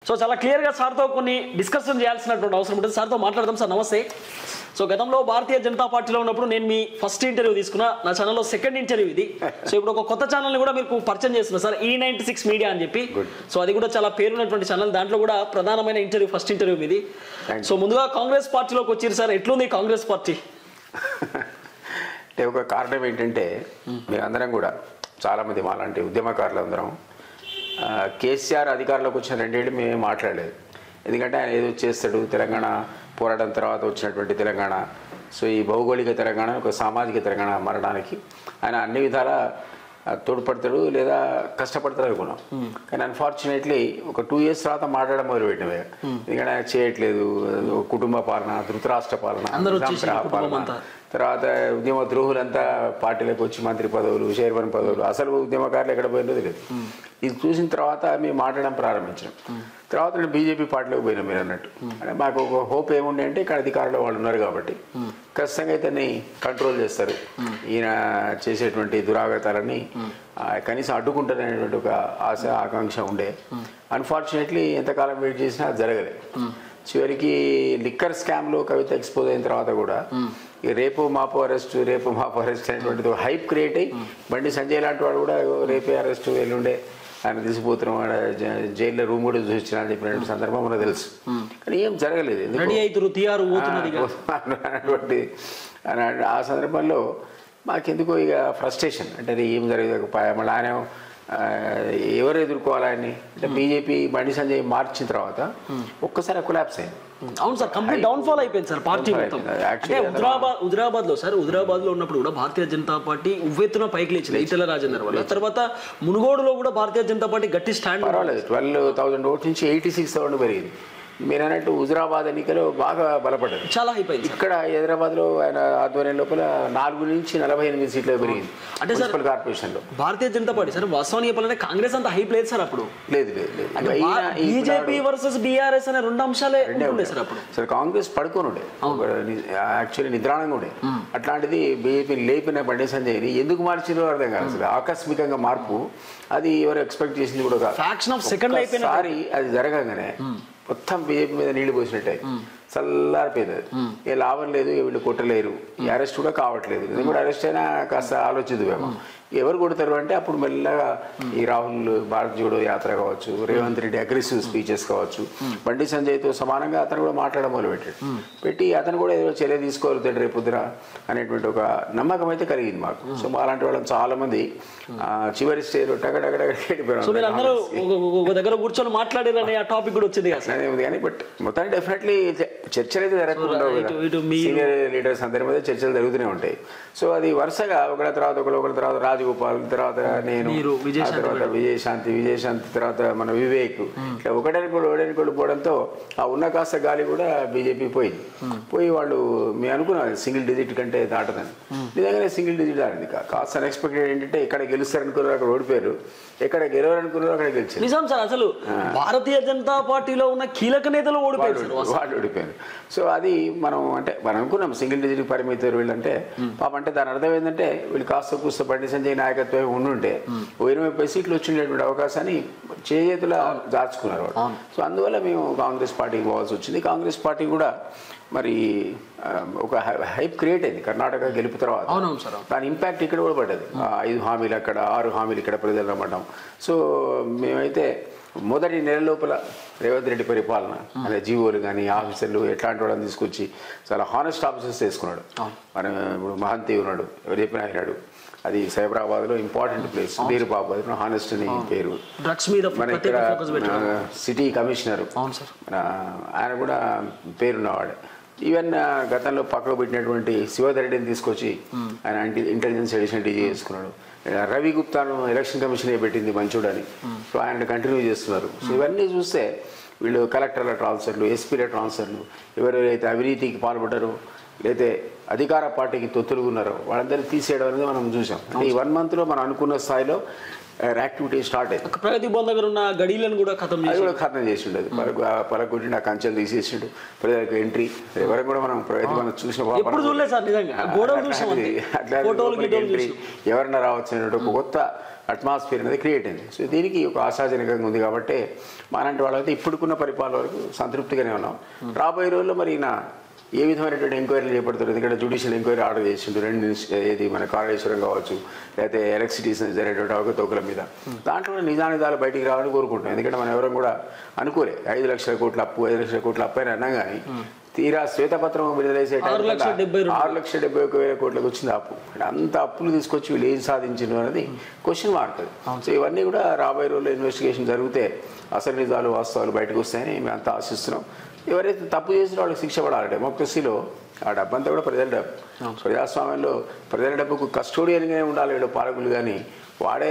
So చాలా క్లియర్గా సార్తో కొన్ని డిస్కషన్ చేయాల్సినటువంటి అవసరం ఉంటుంది సార్తో మాట్లాడదాం సార్ నమస్తే సో గతంలో భారతీయ జనతా పార్టీలో ఉన్నప్పుడు నేను మీ ఫస్ట్ ఇంటర్వ్యూ తీసుకున్నా నా ఛానల్లో సెకండ్ ఇంటర్వ్యూ ఇది సో ఇప్పుడు ఒక కొత్త ఛానల్ని కూడా మీకు పరిచయం చేస్తున్నా సార్ ఈ నైన్టీ సిక్స్ మీడియా అని చెప్పి సో అది కూడా చాలా పేరున్నటువంటి ఛానల్ దాంట్లో కూడా ప్రధానమైన ఇంటర్వ్యూ ఫస్ట్ ఇంటర్వ్యూ ఇది Thank you. సో ముందుగా కాంగ్రెస్ పార్టీలోకి వచ్చారు సార్ ఎట్లుంది కాంగ్రెస్ పార్టీ అంటే ఒక కారణం ఏంటంటే మేమందరం కూడా చాలామంది మాలాంటి ఉద్యమకారులు అందరం ఆ, కేసీఆర్ అధికారంలోకి వచ్చిన రెండేళ్ళు మేమేం మాట్లాడలేదు ఎందుకంటే ఆయన ఏదో చేస్తాడు తెలంగాణ పోరాటం తర్వాత వచ్చినటువంటి తెలంగాణ సో ఈ భౌగోళిక తెలంగాణ ఒక సామాజిక తెలంగాణ మారడానికి ఆయన అన్ని విధాల ఆ, తోడ్పడతాడు లేదా కష్టపడతాడు అనుకున్నాం కానీ అన్ఫార్చునేట్లీ ఒక టూ ఇయర్స్ తర్వాత మాట్లాడడం మొదలుపెట్టినవే ఎందుకంటే ఆయన చేయట్లేదు ఒక కుటుంబ పాలన ధృతరాష్ట్ర పాలన అందరూ నిజాం వచ్చేసి తరహా కుటుంబం పాలన. అంతా. తర్వాత ఉద్యమ ద్రోహులంతా పార్టీలకు వచ్చి మంత్రి పదవులు చైర్మన్ పదవులు అసలు ఉద్యమకారులు ఎక్కడ పోయినో తెలియదు ఇది చూసిన తర్వాత మేము మాట్లాడడం ప్రారంభించాం తర్వాత నేను బీజేపీ పార్టీలోకి పోయినా మీరు అన్నట్టు అంటే మాకు ఒక హోప్ ఏముండే అంటే ఇక్కడ అధికారంలో వాళ్ళు ఉన్నారు కాబట్టి ఖచ్చితంగా ఇతన్ని కంట్రోల్ చేస్తారు ఈయన చేసేటువంటి దురాగతాలని ఆ, కనీసం అడ్డుకుంటారనేటువంటి ఒక ఆశ ఆకాంక్ష ఉండే అన్ఫార్చునేట్లీ ఎంతకాలం వెయిట్ చేసినా అది జరగలేదు చివరికి లిక్కర్ స్కామ్ లో కవిత ఎక్స్పోజ్ అయిన తర్వాత కూడా ఈ రేపు మాపు అరెస్ట్ రేపు మాపు అరెస్ట్ అనేటువంటిది ఒక హైప్ క్రియేట్ అయ్యి బండి సంజయ్ లాంటి వాడు కూడా "ఓ, రేపే అరెస్ట్ ఎల్లుండే ఆయన తీసిపోతున్నాం వాడు జ- జైల్లో రూమ్ కూడా చూసిన అని చెప్పినటువంటి సందర్భం మనకు తెలుసు కానీ ఏం జరగలేదు ఎందుకో. రెడీ అవుతురు తీయారు పోతున్నది ఇక. అన్నటువంటి అన్న- ఆ సందర్భంలో మాకెందుకో ఇక ఫ్రస్ట్రేషన్ అంటే అది ఏం జరగకపోయా మళ్ళీ ఆయన ఆ, ఎవరు ఎదుర్కోవాలి ఆయన్ని అంటే బీజేపీ బండి సంజయ్ మార్చిన తర్వాత ఒక్కసారి కొలాప్స్ అయింది అవును సార్ కంప్లీట్ డౌన్ ఫాల్ అయిపోయింది సార్ పార్టీ Downfall మొత్తం అయిపోయింది. అంటే Actually, హుజరాబాద్ హుజరాబాద్ లో సార్ హుజరాబాద్ లో ఉన్నప్పుడు కూడా భారతీయ జనతా పార్టీ ఉవ్వెత్తున పైకి లేచింది ఈటెల రాజేందర్ వల్ల తర్వాత మునుగోడులో కూడా భారతీయ జనతా పార్టీ గట్టి స్టాండ్ పర్వాలేదు ట్వెల్వ్ థౌసండ్ ఓట్స్ నుంచి ఎయిటీ సిక్స్ థౌసండ్ పెరిగింది మీరు అన్నట్టు హుజరాబాద్ ఎన్నికలో బాగా బలపడ్డది చాలా అయిపోయింది సార్ ఇక్కడ హైదరాబాద్లో ఆయన ఆధ్వర్యం లోపల నాలుగు నుంచి నలభై ఎనిమిది సీట్లు పెరిగింది అంటే సార్- మున్సిపల్ కార్పొరేషన్లో భారతీయ జనతా పార్టీ సార్ వాస్తవానికి చెప్పాలంటే కాంగ్రెస్ అంత హైప్ లేదు సార్ అప్పుడు లేదు లేదు లేదు ఈయన- ఈ బీజేపీ వర్సెస్ బీఆర్ఎస్ అనే రెండు అంశాలే రెండే ఉంటుండే సార్ అప్పుడు అసలు కాంగ్రెస్ పడుకొని ఉండే యాక్చువల్లీ నిద్రాణంగా ఉండే అట్లాంటిది బీజేపీ లేపిన బండి సంజయ్ని ఎందుకు మార్చిరో అర్థం కాదు అసలు ఆకస్మికంగా మార్పు అది ఎవరు ఎక్స్పెక్ట్ చేసింది కూడా కాదు ఫ్యాక్షన్ ఆఫ్ సెకండ్ అయిపోయిన ఒకసారి అది జరగగానే మొత్తం బీజేపీ మీద నీళ్లు పోసినట్టే చల్లారిపోయింది అది ఏ లాభం లేదు ఏ వీళ్ళు కొట్టలేరు ఈ అరెస్ట్ కూడా కావట్లేదు ఇది కూడా అరెస్ట్ అయినా కాస్త ఆలోచిద్దామేమో ఎవరు కొడతారు అంటే అప్పుడు మెల్లగా ఈ రాహుల్ భారత్ జోడో యాత్ర కావచ్చు రేవంత్ రెడ్డి అగ్రెసివ్ స్పీచెస్ కావచ్చు బండి సంజయ్తో సమానంగా అతను కూడా మాట్లాడడం మొదలు పెట్టాడు పెట్టి అతను కూడా ఏదో చర్య తీసుకోగలుగుతాడు రేపొద్దున అనేటువంటి ఒక నమ్మకం అయితే కలిగింది మాకు సో మాలాంటి వాళ్ళని చాలా మంది ఆ, చివరి స్టేజ్ టగడగడ సో మీరు అందరూ ఒక- ఒక- ఒక దగ్గర కూర్చొని మాట్లాడారనే ఆ టాపిక్ కూడా వచ్చింది కదా సార్ అదే ఉంది కానీ బట్ మొత్తానికి డెఫినెట్లీ చర్చలు అయితే జరగకుండా ఉండవు కదా ఇటు- ఇటు మీరు- సీనియర్ లీడర్స్ అందరి మీద చర్చలు జరుగుతూనే ఉంటాయి సో అది వరుసగా ఒకళ్ళ తర్వాత ఒకళ్ళు ఒకళ్ళ తర్వాత రాజగోపాల్ తర్వాత నేను మీరు, ఆ విజయశాంతి తర్వాత విజయశాంతి విజయశాంతి తర్వాత మన వివేక్ ఇట్లా ఒకటనుకోడు ఒకటనుకోడు పోవడంతో ఆ ఉన్న కాస్త గాలి కూడా బీజేపీ పోయింది పోయి వాళ్ళు మేము అనుకున్నాం సింగిల్ డిజిట్ కంటే దాటదని నిజంగానే సింగిల్ డిజిట్ దాటింది కా- కాస్త అన్ఎక్స్పెక్టెడ్ ఏంటంటే ఇక్కడ గెలుస్తారనుకున్నారు అక్కడ ఓడిపోయారు ఎక్కడ గెలవరనుకున్నారు అక్కడ గెలిచారు నిజాం సార్ అసలు భారతీయ జనతా పార్టీలో ఉన్న కీలక నేతలు ఓడిపోయారు సార్ వాళ్ళు వాళ్ళు ఓడిపోయారు సో అది మనం అంటే మనం అనుకున్నాం సింగిల్ డిజిట్ పరిమితారు వీళ్ళంటే పాప అంటే దాని అర్థం ఏంటంటే వీళ్ళు కాస్త కూస్త బండి సంజయ్ నాయకత్వం ఉండుంటే ఓ ఇరవై ముప్పై సీట్లు వచ్చినటువంటి అవకాశాన్ని చేతుల దాచుకున్నారు వాళ్ళు సో అందువల్ల మేము కాంగ్రెస్ పార్టీకి పోవాల్సి వచ్చింది కాంగ్రెస్ పార్టీ కూడా మరి ఆ, ఒక హై- హైప్ క్రియేట్ అయింది కర్ణాటక గెలుపు తర్వాత అవునవును సార్ దాని ఇంపాక్ట్ ఇక్కడ కూడా పడ్డది ఆ, ఐదు హామీలు అక్కడ ఆరు హామీలు ఇక్కడ ప్రజలు నమ్మడం సో మేమైతే మొదటి నెల లోపల రేవంత్ రెడ్డి పరిపాలన అనే జీవోలు కానీ ఆఫీసర్లు ఎట్లాంటి వాళ్ళని తీసుకొచ్చి చాలా హానెస్ట్ ఆఫీసర్స్ చేసుకున్నాడు మన ఇప్పుడు మహంతి ఉన్నాడు ఎవరు చెప్పినా అయినాడు అది సైబరాబాద్లో ఇంపార్టెంట్ ప్లేస్ బీరుబాబు అది హానెస్ట్ అని పేరు డ్రగ్స్ మీద మన ప్రత్యేక ఇక్కడ ఫోకస్ పెట్టారు సిటీ కమిషనర్ అవును సార్ మన ఆయన కూడా పేరున్నవాడే ఈవెన్ ఆ, గతంలో పక్కకు పెట్టినటువంటి శివధర్ రెడ్డిని తీసుకొచ్చి ఆయన యాంటీ ఇంటెలిజెన్స్ ఎడిషన్ డీజీ చేసుకున్నాడు ఆ, రవి గుప్తాను ఎలక్షన్ కమిషన్ పెట్టింది మంచోడని సో ఆయన కంటిన్యూ చేస్తున్నారు సో ఇవన్నీ చూస్తే వీళ్ళు కలెక్టర్ల ట్రాన్స్ఫర్లు ఎస్పీల ట్రాన్స్ఫర్లు ఎవరెవరైతే అవినీతికి పాల్పడ్డారో లేతే అధికార పార్టీకి తొత్తులుగా ఉన్నారో వాళ్ళందరినీ తీసేయడం అనేది మనం చూసాం అంటే ఈ వన్ మంత్లో మనం అనుకున్న స్థాయిలో యాక్టివిటీ స్టార్ట్ అయింది ఒక ప్రగతి భవన్ దగ్గర ఉన్న గడీలను కూడా ఖతం అది చేసి కూడా ఖాతం చేసి ఉండదు పలకొట్టి ఆ కంచెలు తీసేసిండు ప్రజలకు ఎంట్రీ ఎవరు కూడా మనం ప్రగతి మనం చూసిన పాపం ఎప్పుడు చూడలేదు సార్ నిజంగా గోడలు చూసాం అంతే అట్లా ఫోటోలు లోపలికి గిటోలు ఎంట్రీ చూసాం ఎవరన్నా రావచ్చు అన్నట్టు ఒక కొత్త అట్మాస్ఫియర్ అనేది క్రియేట్ అయింది సో దీనికి ఒక ఆశాజనకంగా ఉంది కాబట్టి మాలాంటి వాళ్ళైతే ఇప్పుడుకున్న పరిపాలన వరకు సంతృప్తిగానే ఉన్నాం రాబోయే రోజుల్లో మరి ఈయన ఏ విధమైనటువంటి ఎంక్వైరీలు చేపడతారు ఎందుకంటే జుడిషియల్ ఎంక్వైరీ ఆర్డర్ చేసిండు రెండు నిమిష- ఏది మన కాళేశ్వరం కావచ్చు లేకపోతే ఎలక్ట్రిసిటీ జరిగేటువంటి అవకతవకల మీద దాంట్లో కూడా నిజానిజాలు బయటికి రావాలని కోరుకుంటాం ఎందుకంటే మనం ఎవరం కూడా అనుకోలే ఐదు లక్షల కోట్ల అప్పు ఐదు లక్షల కోట్ల అప్పు అని అన్నాం కానీ తీరా శ్వేతపత్రం విడుదల చేసే ఆరు టైం లక్షల కల్లా డెబ్బై రెండు. ఆరు లక్షల డెబ్బై ఒక వేల కోట్లకు వచ్చింది అప్పు అంటే అంత అప్పులు తీసుకొచ్చి వీళ్ళు ఏం సాధించిండ్రు అనేది క్వశ్చన్ మార్క్ అది సో ఇవన్నీ కూడా రాబోయే రోజుల్లో ఇన్వెస్టిగేషన్ జరిగితే అసలు నిజాలు వాస్తవాలు బయటకు వస్తాయని మేము అంతా ఆశిస్తున్నాం ఎవరైతే తప్పు చేసిన వాళ్ళకి శిక్ష పడాలి డెమోక్రసీలో ఆ డబ్బంతా కూడా ప్రజల డబ్బు ప్రజాస్వామ్యంలో ప్రజల డబ్బుకు కస్టోడియన్గానే ఉండాలి వీళ్ళు పాలకులు కానీ వాడే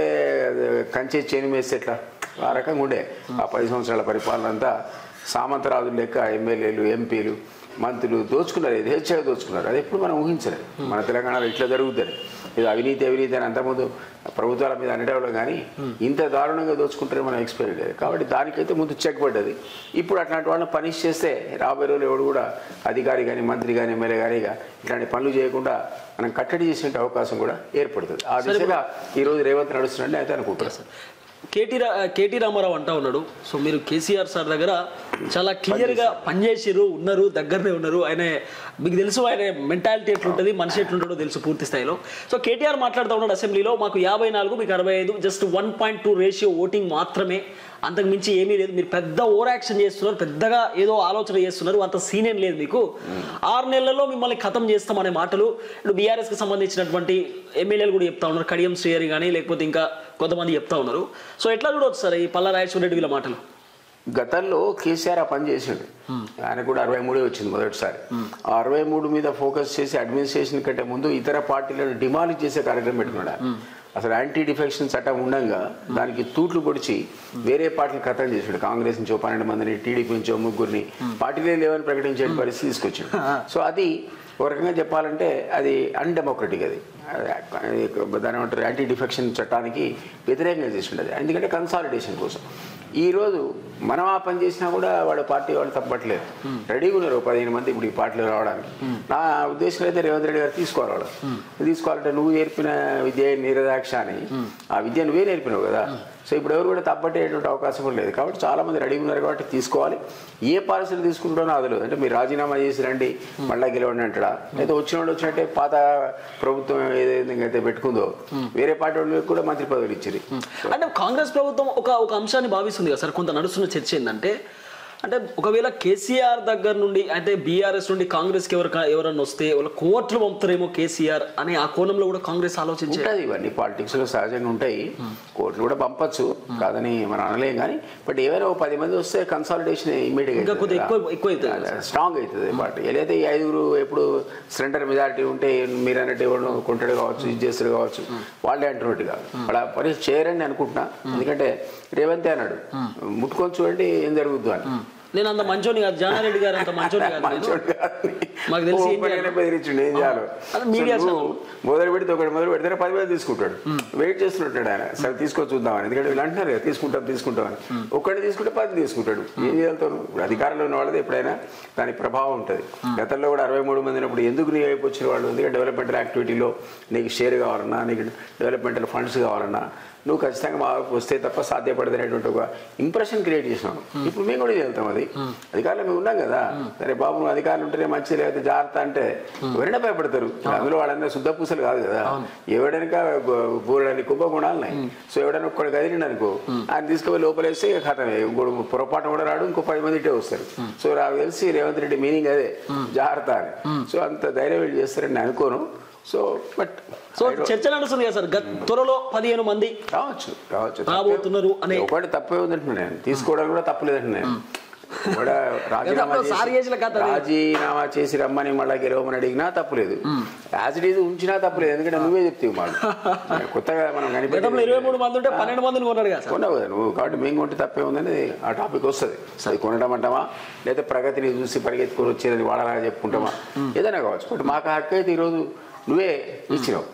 కంచె చేని వేస్తే ఎట్లా ఆ రకంగా ఉండే ఆ పది సంవత్సరాల పరిపాలన అంతా సామంతరాజులు లెక్క ఎమ్మెల్యేలు ఎంపీలు మంత్రులు దోచుకున్నారు యథేచ్ఛగా దోచుకున్నారు అది ఎప్పుడు మనం ఊహించలేదు మన తెలంగాణలో ఇట్లా జరుగుతుంది ఇది అవినీతి అవినీతి అని అంతకుముందు ప్రభుత్వాల మీద అనేటవాళ్ళం కానీ ఇంత దారుణంగా దోచుకుంటారని మనం ఎక్స్పెక్ట్ లేదు కాబట్టి దానికైతే ముందు చెక్ పడ్డది ఇప్పుడు అట్లాంటి వాళ్ళని పనిష్ చేస్తే రాబోయే రోజులు ఎవడు కూడా అధికారి కానీ మంత్రి కానీ ఎమ్మెల్యే కానీ ఇక ఇట్లాంటి పనులు చేయకుండా మనం కట్టడి చేసే అవకాశం కూడా ఏర్పడుతుంది ఆ దిశగా ఈరోజు రేవంత్ నడుస్తున్నాడని అయితే అనుకుంటున్నాను కేటీ రా కేటీ రామారావు అంటా ఉన్నాడు సో మీరు కేసీఆర్ సార్ దగ్గర చాలా క్లియర్గా పనిచేసిర్రు ఉన్నారు దగ్గరనే ఉన్నారు ఆయన మీకు తెలుసు ఆయన మెంటాలిటీ ఎట్లుంటుంది మనిషి ఎట్లుంటాడో తెలుసు పూర్తి స్థాయిలో సో కేటీఆర్ మాట్లాడుతూ ఉన్నాడు అసెంబ్లీలో మాకు యాభై నాలుగు మీకు అరవై ఐదు just one point two ratio voting మాత్రమే అంతకు మించి ఏమీ లేదు మీరు పెద్ద ఓవర్ యాక్షన్ చేస్తున్నారు పెద్దగా ఏదో ఆలోచన చేస్తున్నారు అంత సీనియర్ లేదు మీకు ఆరు నెలల్లో మిమ్మల్ని ఖతం చేస్తామనే మాటలు ఇప్పుడు బీఆర్ఎస్ కి సంబంధించినటువంటి ఎమ్మెల్యేలు కూడా చెప్తా ఉన్నారు కడియం శ్రీహరి కానీ లేకపోతే ఇంకా కొంతమంది చెప్తా ఉన్నారు సో ఎట్లా చూడవచ్చు సార్ ఈ పల్లా రాజేశ్వర రెడ్డి వీళ్ళ మాటలు గతంలో కేసీఆర్ ఆ పని చేసిండు ఆయన కూడా అరవై మూడే వచ్చింది మొదటిసారి ఆ అరవై మూడు మీద ఫోకస్ చేసి అడ్మినిస్ట్రేషన్ కంటే ముందు ఇతర పార్టీలను డిమాలిష్ చేసే కార్యక్రమం పెట్టుకున్నాడు ఆయన. అసలు యాంటీ డిఫెక్షన్ చట్టం ఉండగా దానికి తూట్లు పొడిచి వేరే పార్టీలు ఖతం చేసాడు కాంగ్రెస్ నుంచో పన్నెండు మందిని టీడీపీ నుంచో ముగ్గురిని పార్టీలే లేవని ప్రకటించే పరిస్థితి తీసుకొచ్చాడు సో అది ఒక రకంగా చెప్పాలంటే అది అన్డెమోక్రటిక్ అది అది దాని ఏమంటారు యాంటీ డిఫెక్షన్ చట్టానికి వ్యతిరేకంగా చేసిండు అది ఎందుకంటే కన్సాలిడేషన్ కోసం ఈ రోజు మనం ఆ పని చేసినా కూడా వాళ్ళ పార్టీ వాళ్ళు తప్పట్లేదు రెడీగా ఉన్నారు ఓ పదిహేను మంది ఇప్పుడు ఈ పార్టీలో రావడానికి నా ఉద్దేశం అయితే రేవంత్ రెడ్డి గారు తీసుకోవాలి వాళ్ళు తీసుకోవాలంటే నువ్వు నేర్పిన విద్య నిరదాక్ష అని ఆ విద్య నువ్వే నేర్పినావు కదా సో ఇప్పుడు ఎవరు కూడా తప్పట్టేటువంటి అవకాశం కూడా లేదు కాబట్టి చాలా మంది రెడీగా ఉన్నారు కాబట్టి తీసుకోవాలి ఏ పాలసీలు తీసుకుంటారో నాకు తెలియదు అంటే మీరు రాజీనామా చేసి రండి మళ్ళా గెలవండి అంటాడా లేదా వచ్చిన వాళ్ళు వచ్చినట్టే పాత ప్రభుత్వం ఏదైతే పెట్టుకుందో వేరే పార్టీ వాళ్ళకి కూడా మంత్రి పదవులు ఇచ్చింది అంటే కాంగ్రెస్ ప్రభుత్వం ఒక ఒక అంశాన్ని భావిస్తుంది కదా సార్ కొంత నడుస్తున్న చర్చ ఏంటంటే అంటే ఒకవేళ కేసీఆర్ దగ్గర నుండి అంటే బీఆర్ఎస్ నుండి కాంగ్రెస్కి ఎవరు ఎవరన్నా వస్తే వాళ్ళ కోర్టులు పంపుతారేమో కేసీఆర్ అనే ఆ కోణంలో కూడా కాంగ్రెస్ ఆలోచించే ఉంటుంది ఇవన్నీ పాలిటిక్స్ లో సహజంగా ఉంటాయి కోర్టులు కూడా పంపచ్చు కాదని మనం అనలేం కానీ బట్ ఏవైనా ఒక పది మంది వస్తే కన్సాలిడేషన్ ఇంకా కొద్దిగా ఎక్కువ ఎక్కువ అవుతుంది స్ట్రాంగ్ అవుతుంది పార్టీ ఏదైతే ఈ ఐదుగురు ఎప్పుడు సిలిండర్ మెజారిటీ ఉంటే మీరు అన్నట్టు ఎవరు కొంటాడు కావచ్చు ఇది చేస్తారు కావచ్చు వాళ్ళే అంటున్నట్టుగా వాళ్ళ పని చేయరని అనుకుంటున్నా ఎందుకంటే రేవంతే అన్నాడు ముట్టుకొని చూడండి ఏం జరుగుద్దు అని నేను అంత మంచోని కాదు జానారెడ్డి గారు అంత మంచోని కాదు నేను. మంచోడు కాదు. మాకు తెలిసి ఏం ఓపెన్గానే చేయాలి? బెదిరించిండు ఏం చేయాలో అది మీడియా సో నువ్వు మొదలు పెడితే ఒకటి మొదలు పెడితే పదివేలు తీసుకుంటాడు వెయిట్ చేస్తుంటాడు ఆయన సరే తీసుకొని చూద్దామని ఎందుకంటే వీళ్ళు అంటున్నారు కదా తీసుకుంటాం తీసుకుంటామని ఒక్కడిని తీసుకుంటే పది తీసుకుంటాడు ఏం చేయాలతో ఇప్పుడు అధికారంలో ఉన్న వాళ్ళది ఎప్పుడైనా దాని ప్రభావం ఉంటుంది గతంలో కూడా అరవై మూడు మంది ఉన్నప్పుడు ఎందుకు నీ వైపు వచ్చిన వాళ్ళు ఎందుకంటే డెవలప్మెంటల్ యాక్టివిటీలో నీకు షేర్ కావాలన్నా నీకు డెవలప్మెంటల్ ఫండ్స్ కావాలన్నా నువ్వు ఖచ్చితంగా మా వైపు వస్తే తప్ప సాధ్యపడదనేటువంటి ఒక ఇంప్రెషన్ క్రియేట్ చేసినావు ఇప్పుడు మేము కూడా వెళ్తాం అది అధికారులు మేము ఉన్నాం కదా సరే బాబు నువ్వు అధికారులు ఉంటేనే మంచిది లేకపోతే జాగ్రత్త అంటే ఎవరైనా భయపడతారు అందులో వాళ్ళందరూ శుద్ధ పూసలు కాదు కదా ఎవడనక బూరడానికి కుంభగుణాలు ఉన్నాయి సో ఎవడైనా ఒక్కడు కదిలిండు అనుకో ఆయన తీసుకుపోయి లోపలేస్తే ఇక ఖతమే ఇంకోటి పొరపాటు కూడా రాడు ఇంకో పది మంది ఇటే వస్తారు సో నాకు తెలిసి రేవంత్ రెడ్డి మీనింగ్ అదే జాగ్రత్త అని సో అంత ధైర్యం వీళ్ళు చేస్తారని నేను అనుకోను సో బట్ సో చర్చ నడుస్తుంది కదా సార్ గత- త్వరలో పదిహేను మంది కావచ్చు కావచ్చు రాబోతున్నారు అనే ఒకటి తప్పే ఉందంటున్నాను నేను తీసుకోవడం కూడా తప్పలేదంటున్నాను నేను కూడా రాజీనామా గతంలో సార్ చేసిన చేసి కథ అది. రాజీనామా చేసి రమ్మని మళ్ళీ గెలవమని అడిగినా తప్పులేదు యాజ్ ఇట్ ఈజ్ ఉంచినా తప్పులేదు ఎందుకంటే నువ్వే చెప్తావు మాకు కొత్తగా మనం గతంలో ఇరవై మూడు కనిపెట్టి మంది ఉంటే పన్నెండు మందిని కొన్నాడు కదా సార్ కొన్నావు కదా నువ్వు కాబట్టి మేము కొంటే తప్పే ఉందని ఆ టాపిక్ వస్తుంది అది కొనడం అంటామా లేదా ప్రగతిని చూసి పరిగెత్తుకొని వచ్చేది వాడాలని చెప్పుకుంటామా ఏదైనా కావచ్చు బట్ మాకు హక్కు అయితే ఈరోజు నువ్వే ఇచ్చినావు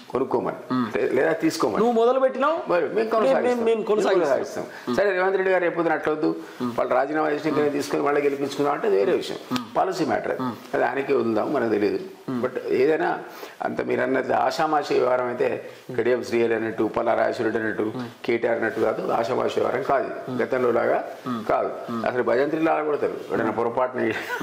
కొనుక్కోమని లే- లేదా తీసుకోమని నువ్వు మొదలు పెట్టినావు మరి మేము మేము- కొనసాగిస్తాం. మేము కొనసాగిస్తాం. కొనసాగిస్తాం సరే రేవంత్ రెడ్డి గారు ఎప్పుడు అట్లొద్దు వాళ్ళు రాజీనామా చేసి ఇంకా తీసుకొని మళ్ళీ గెలిపించుకుందాం అంటే అది వేరే విషయం పాలసీ మ్యాటర్ అది ఆయనకే ఉందాం మనకు తెలియదు బట్ ఏదైనా అంత మీరు అన్నది ఆషామాషి వ్యవహారం అయితే కడియం శ్రీహరి అన్నట్టు ఉప్పల రాజేశ్వరుడు అన్నట్టు కేటీఆర్ అన్నట్టు కాదు ఆషామాషి వ్యవహారం కాదు గతంలో లాగా కాదు అసలు భజంత్రి లాగా కొడతారు ఎవడైనా పొరపాటున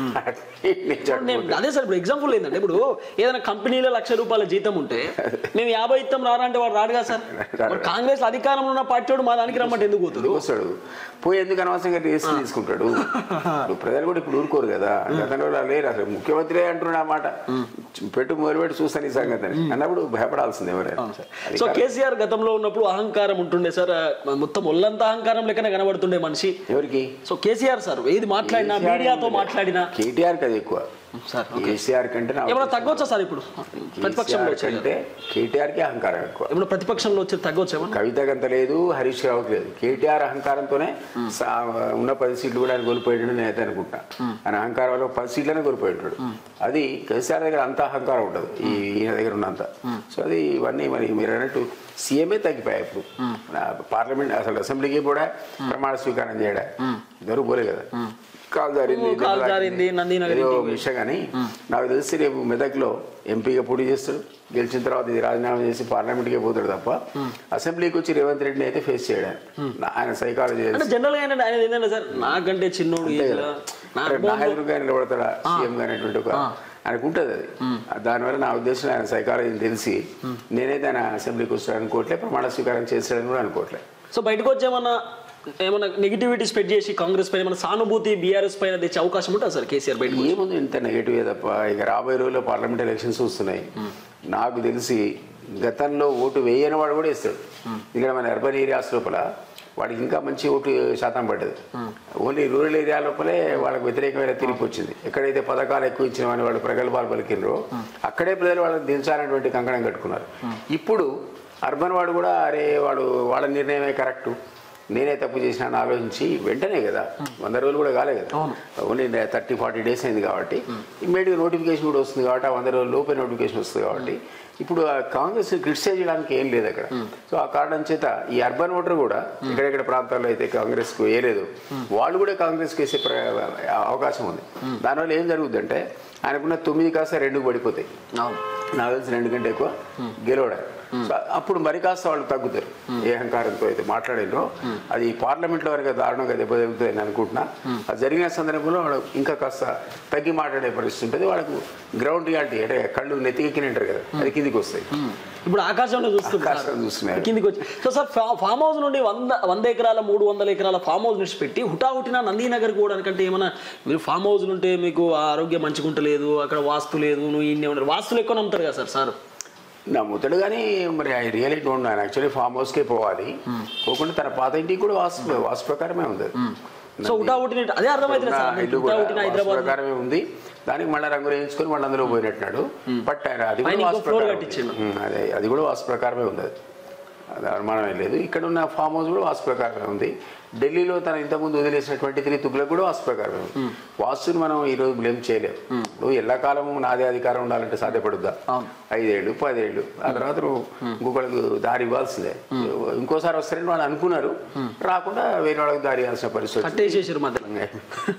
నేను అదే సార్ ఇప్పుడు ఎగ్జాంపుల్ ఏంటంటే ఇప్పుడు ఏదైనా కంపెనీలో లక్ష రూపాయల జీతం ఉంటే మేము యాభై ఇస్తాం రారా అంటే వాడు రాడుగా సార్ మరి కాంగ్రెస్ అధికారంలో ఉన్న పార్టీ వాడు మా దానికి రమ్మంటే ఎందుకు పోతుంది వస్తాడు పోయి ఎందుకు అనవసరంగా రిస్క్ తీసుకుంటాడు ఇప్పుడు ప్రజలు కూడా ఇప్పుడు ఊరుకోరు కదా గతంలో అలా లేరు అసలు ముఖ్యమంత్రి అంటున్నాడు ఆ మాట పెట్టు మొదలుపెట్టి చూస్తాను ఈ సంగతి అని అన్నప్పుడు భయపడాల్సింది ఎవరైనా అది సో కేసీఆర్ గతంలో ఉన్నప్పుడు అహంకారం ఉంటుండే సార్ ఆ, మొత్తం ఒళ్ళంతా అహంకారం లెక్కన కనబడుతుండే మనిషి ఎవరికి సో కేసీఆర్ సార్ ఏది మాట్లాడినా మీడియాతో మాట్లాడినా కేటీఆర్ కదా ఎక్కువ సార్ కేసీఆర్ కంటే నా ఏమైనా తగ్గొచ్చా సార్ ఇప్పుడు ప్రతిపక్షంలో కేసీఆర్ వచ్చే కంటే కేటీఆర్ కి అహంకారం ఎక్కువ ఏమైనా ప్రతిపక్షంలో వచ్చి తగ్గొచ్చేమో కవితకు అంత లేదు హరీష్ రావుకి లేదు కేటీఆర్ అహంకారంతోనే సా- ఉన్న పది సీట్లు కూడా ఆయన కోల్పోయాడు నేను అయితే అనుకుంటా ఆయన అహంకారం వల్ల పది సీట్లనే కోల్పోయాడు అది కేసీఆర్ దగ్గర అంత అహంకారం ఉంటుంది ఈ ఈయన దగ్గర ఉన్నంత సో అది ఇవన్నీ మరి మీరు అన్నట్టు సీఎంఏ తగ్గిపోయాయి ఇప్పుడు నా పార్లమెంట్ అసలు అసెంబ్లీకి కూడా ప్రమాణ స్వీకారం చేయడా ఇద్దరు పోలే కదా కాలు జారింది కాలు దెబ్బ తాకింది. జారింది, నందినగర్ ఏదో ఇంటికి విషయం కానీ నాకు తెలిసి రేపు మెదక్లో ఎంపీగా పోటీ చేస్తాడు గెలిచిన తర్వాత ఇది రాజీనామా చేసి పార్లమెంట్కే పోతాడు తప్ప అసెంబ్లీకి వచ్చి రేవంత్ రెడ్డిని అయితే ఫేస్ చేయడానికి నా- ఆయన సైకాలజీ అంటే జనరల్ గా ఏంటంటే ఆయన ఏంటంటే సార్ నాకంటే చిన్నోడు ఏజ్ లో, నా నా అనుభవంలో- ఎదురుగా నిలబడతాడా సీఎం అనేటువంటి ఒక ఆయనకు ఉంటుంది అది దానివల్ల నా ఉద్దేశం ఆయన సైకాలజీని తెలిసి నేనైతే ఆయన అసెంబ్లీకి వస్తాడు అనుకోవట్లే ప్రమాణ స్వీకారం చేస్తాడని కూడా అనుకోవట్లే సో బయటకు వచ్చి ఏమన్నా ఏమన్నా నెగిటివిటీ స్ప్రెడ్ చేసి కాంగ్రెస్ పైన ఏమన్నా సానుభూతి బీఆర్ఎస్ పైన తెచ్చే అవకాశం ఉంటుంది సార్ కేసీఆర్ బయటకు వచ్చి? ఏముంది ఇంత నెగిటివ్ తప్ప ఇక రాబోయే రోజుల్లో పార్లమెంట్ ఎలక్షన్స్ వస్తున్నాయి నాకు తెలిసి గతంలో ఓటు వేయని వాడు కూడా వేస్తాడు ఇక్కడ మన అర్బన్ ఏరియాస్ లోపల వాడికి ఇంకా మంచి ఓటు శాతం పడ్డది ఓన్లీ రూరల్ ఏరియా లోపలే వాళ్ళకి వ్యతిరేకమైన తీర్పు వచ్చింది ఎక్కడైతే పథకాలు ఎక్కువ ఇచ్చిన వాడిని వాళ్ళు ప్రగల్భాలు పలికినరో అక్కడే ప్రజలు వాళ్ళని దించాలనేటువంటి కంకణం కట్టుకున్నారు ఇప్పుడు అర్బన్ వాడు కూడా అరే వాడు వాళ్ళ నిర్ణయమే కరెక్టు నేనే తప్పు చేసినా ఆలోచించి వెంటనే కదా వంద రోజులు కూడా కాలే కదా ఓన్లీ థర్టీ ఫార్టీ డేస్ అయింది కాబట్టి ఇమ్మీడియట్గా నోటిఫికేషన్ కూడా వస్తుంది కాబట్టి ఆ వంద రోజుల లోపే నోటిఫికేషన్ వస్తుంది కాబట్టి ఇప్పుడు ఆ కాంగ్రెస్ క్రిటిసైజ్ చేయడానికి ఏం లేదు అక్కడ సో ఆ కారణం చేత ఈ అర్బన్ ఓటర్ కూడా ఎక్కడెక్కడ ప్రాంతాల్లో అయితే కాంగ్రెస్కు వేయలేదు వాళ్ళు కూడా కాంగ్రెస్కి వేసే ప్ర- అవకాశం ఉంది దానివల్ల ఏం జరుగుతుందంటే ఆయనకున్న తొమ్మిది కాస్త రెండు పడిపోతాయి నాకు తెలిసి రెండు కంటే ఎక్కువ గెలవడం సో అప్పుడు మరి కాస్త వాళ్ళు తగ్గుతారు ఏ అహంకారంతో అయితే మాట్లాడినో అది పార్లమెంట్లో వరకు దారుణంగా దెబ్బతిరుగుతుంది అని అనుకుంటున్నా అది జరిగిన సందర్భంలో వాళ్ళు ఇంకా కాస్త తగ్గి మాట్లాడే పరిస్థితి ఉంటుంది వాళ్ళకు గ్రౌండ్ రియాలిటీ అంటే కళ్ళు నెత్తికెక్కినంటారు కదా అది కిందికి వస్తాయి ఇప్పుడు ఆకాశంలో చూస్తున్నారు ఆకాశం చూస్తున్నారు. కిందికి వచ్చి సో సార్ ఫా- ఫామ్ హౌస్ నుండి వంద వంద ఎకరాల మూడు వందల ఎకరాల ఫామ్ హౌస్ నుంచి పెట్టి హుటాహుటిన నందీనగర్ పోవడానికంటే ఏమైనా మీరు ఫామ్ హౌస్ ఉంటే మీకు ఆరోగ్యం మంచిగా ఉంటలేదు అక్కడ వాస్తు లేదు నువ్వు ఇన్ని ఉన్నారు వాస్తులు ఎక్కువ నమ్ముతారు కదా సార్ సార్ నమ్ముతాడు కానీ మరి ఐ రియలీ డోంట్ ఆయన యాక్చువల్లీ ఫామ్ హౌస్కే పోవాలి పోకుండా తన పాత ఇంటికి కూడా వాస్తు వాస్తు ప్రకారమే ఉంది అది. సో హుటాహుటిన అదే అర్థమైతే ఉన్న సార్ ఇల్లు కూడా హుటాహుటిన వాస్తు హైదరాబాద్ ప్రకారమే ఉంది దానికి మళ్ళీ రంగు వేయించుకొని మళ్ళీ అందులో పోయినట్టున్నాడు బట్ ఆయన అది కూడా ఆయన ఇంకో వాస్తు floor ప్రకారం కట్టించిండు. ఉంది. ఉమ్, అదే అది కూడా వాస్తు ప్రకారమే ఉంది అది అది అనుమానం ఏం లేదు ఇక్కడ ఉన్న ఫామ్ హౌస్ కూడా వాస్తు ప్రకారమే ఉంది ఢిల్లీలో తన ఇంతకుముందు వదిలేసిన ట్వంటీ త్రీ తుగ్లకు కూడా వాస్తు ప్రకారమే ఉంది వాస్తుని మనం ఈ రోజు బ్లేమ్ చేయలేము ఇప్పుడు ఎల్లకాలము నాదే అధికారం ఉండాలంటే సాధ్యపడుద్దా అవును. ఐదేళ్ళు పదేళ్ళు ఆ తర్వాత నువ్వు ఇంకొకరికి దారి ఇవ్వాల్సిందే ఇంకోసారి వస్తారని వాళ్ళు అనుకున్నారు రాకుండా వేరే వాళ్ళకి దారి ఇవ్వాల్సిన పరిస్థితి వచ్చింది. కట్టేసేసారు మధ్యలో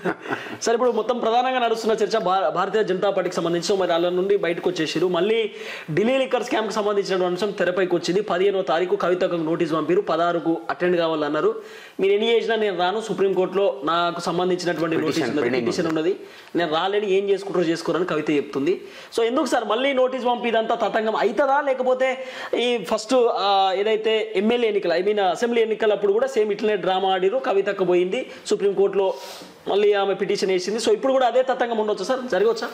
సరే ఇప్పుడు మొత్తం ప్రధానంగా నడుస్తున్న చర్చ భా- భారతీయ జనతా పార్టీకి సంబంధించి మరి వాళ్ళ నుండి బయటకు వచ్చేసారు మళ్ళీ ఢిల్లీ లిక్కర్ స్కామ్ కి సంబంధించిన అంశం తెరపైకి వచ్చింది పదిహేనో తారీఖు కవితకు నోటీస్ పంపిరు పదహారుకు అటెండ్ కావాలన్నారు మీరు ఎన్ని చేసినా నేను రాను సుప్రీంకోర్టులో నాకు సంబంధించినటువంటి నోటీస్ ఉన్నది pending పిటిషన్ ఉన్నది నేను రాలేని ఏం చేసుకుంటారో చేసుకోరని కవిత చెప్తుంది సో ఎందుకు సార్ మళ్ళీ నోటీస్ పంపి ఇదంతా తతంగం అవుతుందా లేకపోతే ఈ ఫస్ట్ ఏదైతే ఎమ్మెల్యే ఎన్నికలు ఐ మీన్ అసెంబ్లీ ఎన్నికలప్పుడు కూడా సేమ్ ఇట్లనే డ్రామా ఆడిరు కవితకు పోయింది సుప్రీంకోర్టులో మళ్ళీ ఆమె పిటిషన్ వేసింది సో ఇప్పుడు కూడా అదే తతంగం ఉండొచ్చు సార్ జరగవచ్చా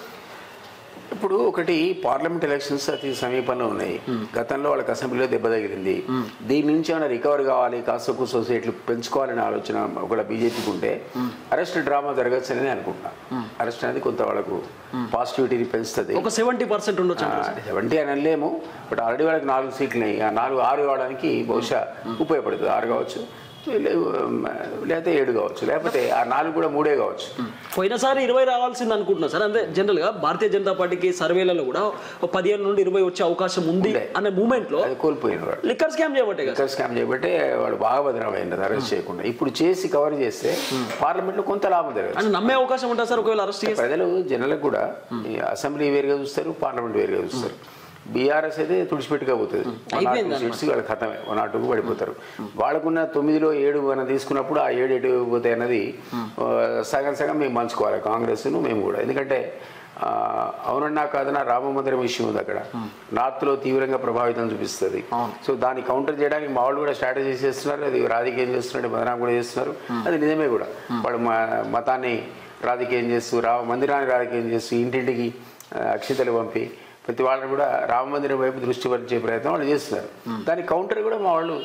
ఇప్పుడు ఒకటి పార్లమెంట్ ఎలక్షన్స్ అతి సమీపంలో ఉన్నాయి గతంలో వాళ్ళకి అసెంబ్లీలో దెబ్బ తగిలింది దీని నుంచి ఏమైనా రికవర్ కావాలి కాస్త కూసో సీట్లు పెంచుకోవాలనే ఆలోచన ఒకవేళ బీజేపీకి ఉంటే అరెస్ట్ డ్రామా జరగచ్చు అని అనుకుంటున్నా అరెస్ట్ అనేది కొంత వాళ్ళకు పాజిటివిటీని పెంచుతుంది ఒక సెవెంటీ పర్సెంట్ ఉండొచ్చు సెవెంటీ అని అనలేము బట్ ఆల్రెడీ వాళ్ళకి నాలుగు సీట్లు ఉన్నాయి ఆ నాలుగు ఆరు కావడానికి బహుశా ఉపయోగపడుతుంది ఆరు కావచ్చు లే- లేకపోతే ఏడు కావచ్చు లేకపోతే ఆ నాలుగు కూడా మూడే కావచ్చు పోయినసారి ఇరవై రావాల్సింది అనుకుంటున్నా సార్ అంటే జనరల్ గా భారతీయ జనతా పార్టీకి సర్వేలలో కూడా ఒక పదిహేను నుండి ఇరవై వచ్చే అవకాశం ఉంది ఉండే. అనే మూమెంట్ లో అది కోల్పోయిన వాడు లిక్కర్ స్కామ్ చేయబట్టే కదా లిక్కర్ స్కామ్ చేయబట్టే వాడు బాగా బదనామైంది అరెస్ట్ చేయకుండా ఇప్పుడు చేసి కవర్ చేస్తే పార్లమెంట్ లో కొంత లాభం జరగదు అని నమ్మే అవకాశం ఉంటుంది సార్ ఒకవేళ అరెస్ట్ చేస్తే ప్రజలు జనాలకు కూడా ఈ అసెంబ్లీ వేరుగా చూస్తారు పార్లమెంట్ వేరుగా చూస్తారు బీఆర్ఎస్ అయితే తుడిచిపెట్టుగా పోతుంది అయిపోయింది సీట్స్ వాళ్ళు ఖతమే వన్ నాట్ టూకు పడిపోతారు వాళ్ళకున్న తొమ్మిదిలో ఏడు మనం తీసుకున్నప్పుడు ఆ ఏడు ఎటు పోతాయి అన్నది ఆ, సగం సగం మేము మంచుకోవాలి కాంగ్రెస్ను మేము కూడా ఎందుకంటే ఆ, అవునన్నా కాదన్నా రామ మందిరం ఇష్యూ ఉంది అక్కడ నార్త్లో తీవ్రంగా ప్రభావితం చూపిస్తుంది సో దాన్ని కౌంటర్ చేయడానికి మా వాళ్ళు కూడా స్ట్రాటజీ చేస్తున్నారు అది రాజకీయం చేస్తున్నారు బదనాం కూడా చేస్తున్నారు అది నిజమే కూడా వాళ్ళు మ- మతాన్ని రాజకీయం చేస్తూ రామ మందిరాన్ని రాజకీయం చేస్తూ ఇంటింటికి ఆ, అక్షితలు పంపి ప్రతి వాళ్ళని కూడా రామ మందిరం వైపు దృష్టి పరిచే ప్రయత్నం వాళ్ళు చేస్తున్నారు దానికి కౌంటర్ కూడా మా వాళ్ళు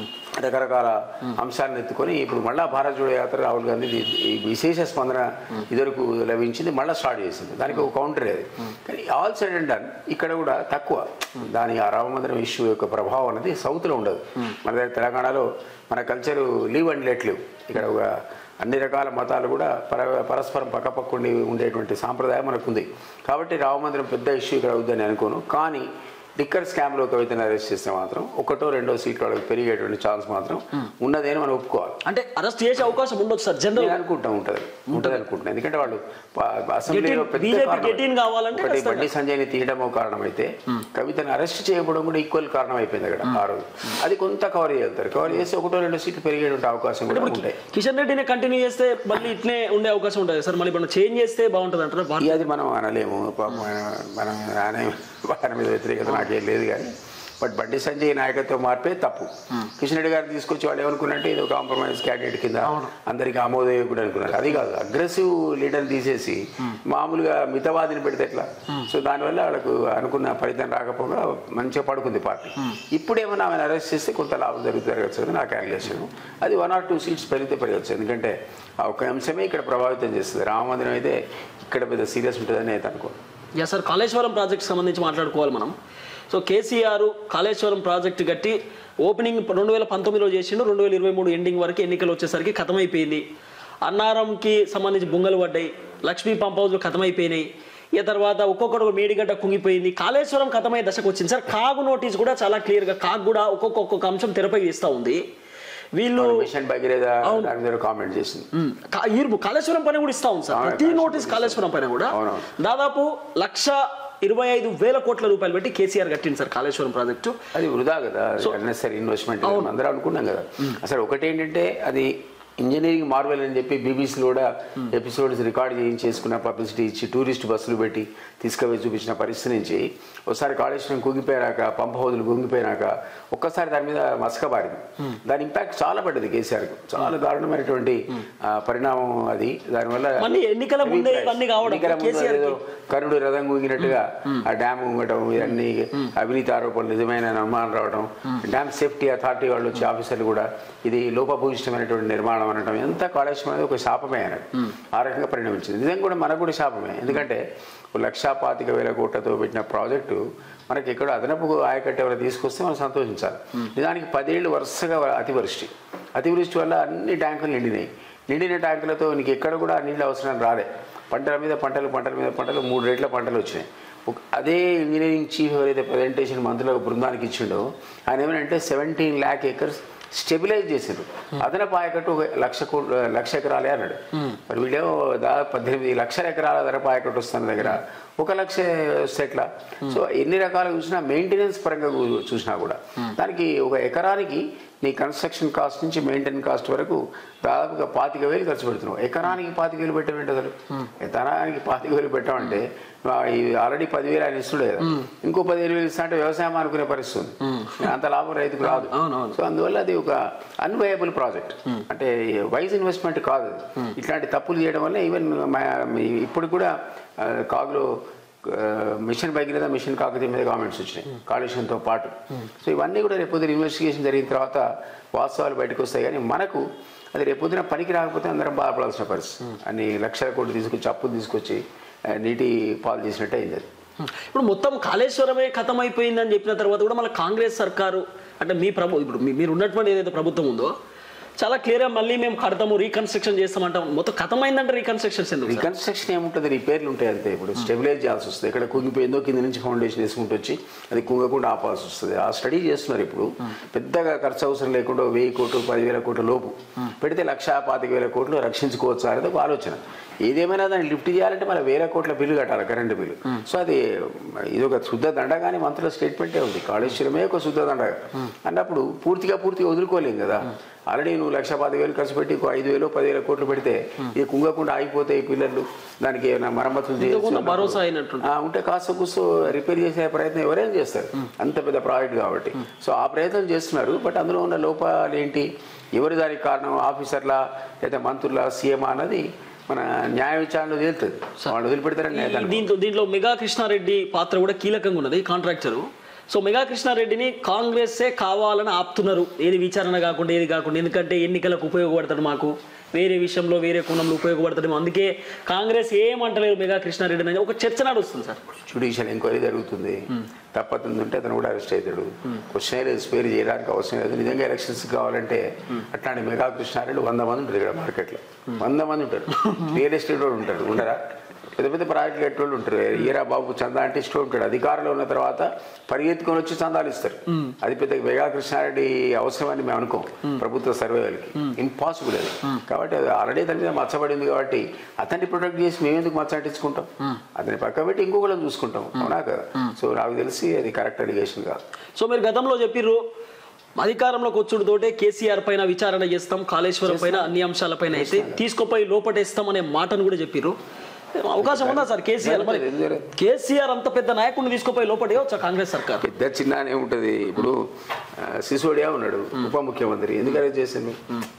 రకరకాల అంశాలను ఎత్తుకొని ఇప్పుడు మళ్ళా భారత్ జోడో యాత్ర రాహుల్ గాంధీ ఇది- ఈ విశేష స్పందన ఇదివరకు లభించింది మళ్ళీ స్టార్ట్ చేసింది దానికి ఒక కౌంటర్ అది కానీ ఆల్ సైడ్ అండ్ డన్ ఇక్కడ కూడా తక్కువ దాని ఆ రామ మందిరం ఇష్యూ యొక్క ప్రభావం అనేది సౌత్లో ఉండదు మన దగ్గర తెలంగాణలో మన culture live and let live ఇక్కడ ఒక అన్ని రకాల మతాలు కూడా పర పరస్పరం పక్కపక్కుండి ఉండేటువంటి సాంప్రదాయం మనకుంది కాబట్టి రామమందిరం పెద్ద ఇష్యూ ఇక్కడ అవుద్దని అనుకోను కానీ లిక్కర్ స్కామ్లో కవితను అరెస్ట్ చేస్తే మాత్రం ఒకటో రెండో సీట్లు వాళ్ళకి పెరిగేటువంటి ఛాన్స్ మాత్రం ఉన్నదని మనం ఒప్పుకోవాలి అంటే అరెస్ట్ చేసే అవకాశం ఉండొచ్చు సార్ జనరల్ నేను అనుకుంటా ఉంటుంది ఉంటుంది అనుకుంటున్నాను ఎందుకంటే వాళ్ళు ప- అసెంబ్లీలో Get in- పెద్ద BJP కారణం. get in కావాలంటే ఒకటి ఖచ్చితంగా. బండి సంజయ్ని తీయడమో కారణమైతే కవితను అరెస్ట్ చేయడం కూడా ఈక్వల్ కారణం అయిపోయింది అక్కడ ఆ రోజు అది కొంత కవర్ చేస్తారు కవర్ చేస్తే ఒకటో రెండో సీట్లు పెరిగేటువంటి అవకాశం కూడా ఉంటాయి కిషన్ రెడ్డిని కంటిన్యూ చేస్తే మళ్ళీ ఇట్లే ఉండే అవకాశం ఉంటుంది సార్ మళ్ళీ మనం చేంజ్ చేస్తే బాగుంటుంది అంటారా భారత- ఇక అది మనం అనలేము పాపం ఆయన- మనం ఆయన ఆయన మీద వ్యతిరేకత నాకేం లేదు కానీ బట్ బండి సంజయ్ నాయకత్వం మార్పే తప్పు కిషన్ రెడ్డి గారు తీసుకొచ్చి వాళ్ళు ఏమనుకున్నట్టే ఇది ఒక కాంప్రమైజ్ క్యాండిడేట్ కింద అందరికి ఆమోదయోగ్యుడు అనుకున్నారు అది కాదు అగ్రెసివ్ లీడర్ తీసేసి మామూలుగా మితవాదిని పెడితే ఎట్లా సో దానివల్ల వాళ్ళకు అనుకున్న ఫలితం రాకపోగా మంచిగా పడుకుంది పార్టీ ఇప్పుడు ఏమైనా ఆమెను అరెస్ట్ చేస్తే కొంత లాభం జరుగుతుంది జరగచ్చు అని నా క్యాలిక్యులేషన్ అది వన్ ఆర్ టూ సీట్స్ పెరిగితే పెరగచ్చు ఎందుకంటే ఆ ఒక అంశమే ఇక్కడ ప్రభావితం చేస్తుంది రామమందిరం అయితే ఇక్కడ పెద్ద సీరియస్ ఉంటుందని అయితే అనుకో యా సార్ కాళేశ్వరం ప్రాజెక్ట్ సంబంధించి మాట్లాడుకోవాలి మనం సో కేసీఆర్ కాళేశ్వరం ప్రాజెక్ట్ కట్టి ఓపెనింగ్ రెండు వేల పంతొమ్మిదిలో చేసిండు రెండు వేల ఇరవై మూడు ఎండింగ్ వరకు ఎన్నికలు వచ్చేసరికి ఖతమైపోయింది అన్నారంకి సంబంధించి బొంగలు పడ్డాయి లక్ష్మీ పంప్ హౌస్లు ఖతమైపోయినాయి ఇక తర్వాత ఒక్కొక్కడు ఒక మేడిగడ్డ కుంగిపోయింది కాళేశ్వరం ఖతమయ్యే దశకు వచ్చింది సార్ కాగు నోటీస్ కూడా చాలా క్లియర్గా కాగు కూడా ఒక్కొక్క ఒక్కొక్క అంశం తెరపై ఇస్తూ ఉంది వీళ్ళు మిషన్ భగీరథ దాని మీద కామెంట్ చేసింది ఉమ్, కా- ఈ కాళేశ్వరం పైన కూడా ఇస్తా ఉంది సార్ అవును, ప్రతి నోటీస్ కాళేశ్వరం పైన కూడా అవునవును. దాదాపు లక్ష ఇరవై ఐదు వేల కోట్ల రూపాయలు పెట్టి కేసీఆర్ కట్టింది సార్ కాళేశ్వరం ప్రాజెక్టు అది వృధా కదా అన్నెసరీ ఇన్వెస్ట్మెంట్ అందరూ అనుకున్నాం కదా అసలు ఒకటి ఏంటంటే అది ఇంజనీరింగ్ మార్వెల్ అని చెప్పి బీబీసీలో కూడా ఎపిసోడ్స్ రికార్డ్ చేయించేసుకున్న పబ్లిసిటీ ఇచ్చి టూరిస్ట్ బస్సులు పెట్టి తీసుకుపోయి చూపించిన పరిస్థితి నుంచి ఒకసారి కాళేశ్వరం కుంగిపోయినాక పంప్ హౌజులు కుంగిపోయినాక ఒక్కసారి దాని మీద మసకబారింది దాని ఇంపాక్ట్ చాలా పడ్డది కేసీఆర్కు చాలా దారుణమైనటువంటి ఆ, పరిణామం అది దానివల్ల మళ్ళీ ఎన్నికల ముందే ఇవన్నీ కావడం ఎన్నికల ముందు కేసీఆర్ కి. ఏదో కరుడు రథం ఊగినట్టుగా ఆ డ్యామ్ ఊగటం ఇవన్నీ అవినీతి ఆరోపణలు నిజమైన అనుమానం రావడం డ్యామ్ సేఫ్టీ అథారిటీ వాళ్ళు వచ్చి ఆఫీసర్లు కూడా ఇది లోపభూయిష్టమైనటువంటి నిర్మాణం అనడం ఎంత కాళేశ్వరం అనేది ఒక శాపమే అన్నది ఆ రకంగా పరిణమించింది నిజంగా కూడా మనకు కూడా శాపమే ఎందుకంటే ఒక లక్షా పాతిక వేల కోట్లతో పెట్టిన ప్రాజెక్టు మనకి ఎక్కడ అదనపు ఆయకట్టు ఎవరైనా తీసుకొస్తే మనం సంతోషించాలి నిజానికి పదేళ్ళు వరుసగా అతివృష్టి అతివృష్టి వల్ల అన్ని ట్యాంకులు నిండినాయి నిండిన ట్యాంకులతో నీకు ఎక్కడ కూడా నీళ్ళు అవసరం రాలే పంటల మీద పంటలు పంటల మీద పంటలు మూడు రేట్ల పంటలు వచ్చినాయి ఒక- అదే ఇంజనీరింగ్ చీఫ్ ఎవరైతే ప్రజెంటేషన్ మంత్రులకు బృందానికి ఇచ్చిండో ఆయన ఏమంటే సెవెంటీన్ ల్యాక్ ఏకర్స్ స్టెబిలైజ్ చేసిండ్రు అదనపు ఆయకట్టు ఒక లక్ష కో లక్ష ఎకరాలే అన్నాడు మరి వీళ్ళేమో దాదాపు పద్దెనిమిది లక్షల ఎకరాల అదనపు ఆయకట్టు వస్తున్న దగ్గర ఒక లక్ష వస్తే ఎట్లా సో ఎన్ని రకాలు చూసినా మెయింటెనెన్స్ పరంగా చూ- చూసినా కూడా దానికి ఒక ఎకరానికి నీ కన్స్ట్రక్షన్ కాస్ట్ నుంచి మెయింటెనెన్స్ కాస్ట్ వరకు దాదాపుగా పాతిక వేలు ఖర్చు పెడుతున్నావు ఎకరానికి పాతిక వేలు పెట్టమేంటి అసలు ఎకరానికి పాతిక వేలు పెట్టమంటే ఆల్రెడీ పదివేలు ఆయన ఇస్తుండే కదా ఇంకో పదివేలు వేలు ఇస్తా అంటే వ్యవసాయం అనుకునే పరిస్థితి ఉంది అంత లాభం రైతుకు రాదు అవునవును. సో అందువల్ల అది ఒక అన్వయబుల్ ప్రాజెక్ట్ అంటే వైజ్ ఇన్వెస్ట్మెంట్ కాదు అది. ఇట్లాంటి తప్పులు చేయడం వల్ల ఈవెన్ ఇప్పుడు కూడా ఆ, కాగులో ఆ, మిషన్ భగీరథ మిషన్ కాకతీయ మీద కామెంట్స్ వచ్చినాయి కాలుష్యంతో పాటు సో ఇవన్నీ కూడా రేపొద్దున ఇన్వెస్టిగేషన్ జరిగిన తర్వాత వాస్తవాలు బయటకు వస్తాయి కానీ మనకు అది రేపొద్దున పనికి రాకపోతే అందరం బాధపడాల్సిన పరిస్థితి అన్ని లక్షల కోట్లు తీసుకొచ్చి అప్పులు తీసుకొచ్చి ఆ, నీటి పాలు చేసినట్టే అయింది అది ఇప్పుడు మొత్తం కాళేశ్వరమే ఖతమైపోయిందని చెప్పిన తర్వాత కూడా మళ్ళీ కాంగ్రెస్ సర్కారు అంటే మీ ప్రభు ఇప్పుడు మీ- మీరు ఉన్నటువంటి ఏదైతే ప్రభుత్వం ఉందో చాలా క్లియర్ గా మళ్ళీ మేము కడతాము రీకన్స్ట్రక్షన్ చేస్తామంటాం మొత్తం కథమైందంటే రీకన్స్ట్రక్షన్స్ ఎందుకు సార్? రికన్స్ట్రక్షన్ ఏముంటుంది రిపేర్లు ఉంటాయి అంతే ఇప్పుడు స్టెబిలైజ్ చేయాల్సి వస్తుంది ఎక్కడ కుంగిపోయిందో కింద నుంచి ఫౌండేషన్ వేసుకుంటూ వచ్చి అది కుంగకుండా ఆపాల్సి వస్తుంది ఆ స్టడీ చేస్తున్నారు ఇప్పుడు పెద్దగా ఖర్చు అవసరం లేకుండా వెయ్యి కోట్లు పదివేల కోట్ల లోపు పెడితే లక్ష పాతిక వేల కోట్లు రక్షించుకోవచ్చు అనేది ఒక ఆలోచన ఏదేమైనా దాన్ని లిఫ్ట్ చేయాలంటే మన వేల కోట్ల బిల్లు కట్టాలి కరెంటు బిల్లు సో అది ఇది ఒక శుద్ధ దండగానే మంత్రుల స్టేట్మెంటే ఉంది కాళేశ్వరమే ఒక శుద్ధ దండగా అన్నప్పుడు పూర్తిగా పూర్తిగా వదులుకోలేం కదా ఆల్రెడీ నువ్వు లక్ష పది వేలు ఖర్చు పెట్టి ఇంకో ఐదు వేలు పదివేల కోట్లు పెడితే ఇది కుంగకుండా ఆగిపోతాయి పిల్లలు దానికి ఏమైనా మరమ్మతులు ఇంతకుముందు చేయొచ్చు భరోసా అయినట్టు ఆ, ఉంటే కాస్త కూస్తో రిపేర్ చేసే ప్రయత్నం ఎవరైనా చేస్తారు అంత పెద్ద ప్రాజెక్ట్ కాబట్టి సో ఆ ప్రయత్నం చేస్తున్నారు బట్ అందులో ఉన్న లోపాలు ఏంటి ఎవరు దానికి కారణం ఆఫీసర్లా లేదా మంత్రుల సీఎం అన్నది మన న్యాయ విచారణలో తేలుతుంది వాళ్ళు వదిలిపెడతారని నేను అనుకోను. దీంతో దీంట్లో మెగా కృష్ణారెడ్డి పాత్ర కూడా కీలకంగా ఉన్నది కాంట్రాక్టర్ సో మెగా కృష్ణారెడ్డిని కాంగ్రెస్సే కావాలని ఆపుతున్నారు ఏది విచారణ కాకుండా ఏది కాకుండా ఎందుకంటే ఎన్నికలకు ఉపయోగపడతాడు మాకు వేరే విషయంలో వేరే కోణంలో ఉపయోగపడతాడు అందుకే కాంగ్రెస్ ఏమంటలేదు మెగా కృష్ణారెడ్డి అనేది ఒక చర్చ నడుస్తుంది సార్ జ్యుడిషియల్ ఎంక్వైరీ జరుగుతుంది తప్పతుంది ఉంటే అతను కూడా అరెస్ట్ అవుతాడు క్వశ్చన్ లేదు స్పేర్ చేయడానికి అవసరం లేదు నిజంగా ఎలక్షన్స్ కావాలంటే అట్లాంటి మెగా కృష్ణారెడ్డి వంద మంది ఉంటారు ఇక్కడ మార్కెట్లో వంద మంది ఉంటారు రియల్ ఎస్టేట్ వాళ్ళు ఉంటారు ఉండరా పెద్ద పెద్ద ప్రాజెక్టులు కట్టేవాళ్ళు ఉంటారు ఈరా బాబు చందా అంటే ఇష్టం ఉంటాడు అధికారంలో ఉన్న తర్వాత పరిగెత్తుకొని వచ్చి చందాలు ఇస్తారు అది పెద్ద మెగా కృష్ణారెడ్డి అవసరమని మేము అనుకోం ప్రభుత్వ సర్వేలకి ఇంపాసిబుల్ అది కాబట్టి అది ఆల్రెడీ దాని మీద మచ్చబడింది కాబట్టి అతన్ని ప్రొటెక్ట్ చేసి మేము ఎందుకు మచ్చ అంటించుకుంటాం అతని పక్క పెట్టి ఇంకొకళ్ళని చూసుకుంటాం అవునా కదా సో నాకు తెలిసి అది కరెక్ట్ అలిగేషన్ కాదు సో మీరు గతంలో చెప్పిర్రు అధికారంలోకి వచ్చుడుతోటే కేసీఆర్ పైన విచారణ చేస్తాం కాళేశ్వరం పైన అన్ని అంశాలపైన అయితే తీసుకుపోయి లోపటేస్తాం అనే మాటను కూడా చెప్పిర్రు అవకాశం ఉందా సార్ కేసీఆర్ మరి ఎందుకు జరగదు? కేసీఆర్ అంత పెద్ద నాయకుడిని తీసుకుపోయి లోపడేయచ్చా కాంగ్రెస్ సర్కార్ పెద్ద చిన్ననే ఉంటుంది ఇప్పుడు ఆ, సిసోడియా ఉన్నాడు ఉప ముఖ్యమంత్రి ఎందుకు అరెస్ట్ చేసిండ్రు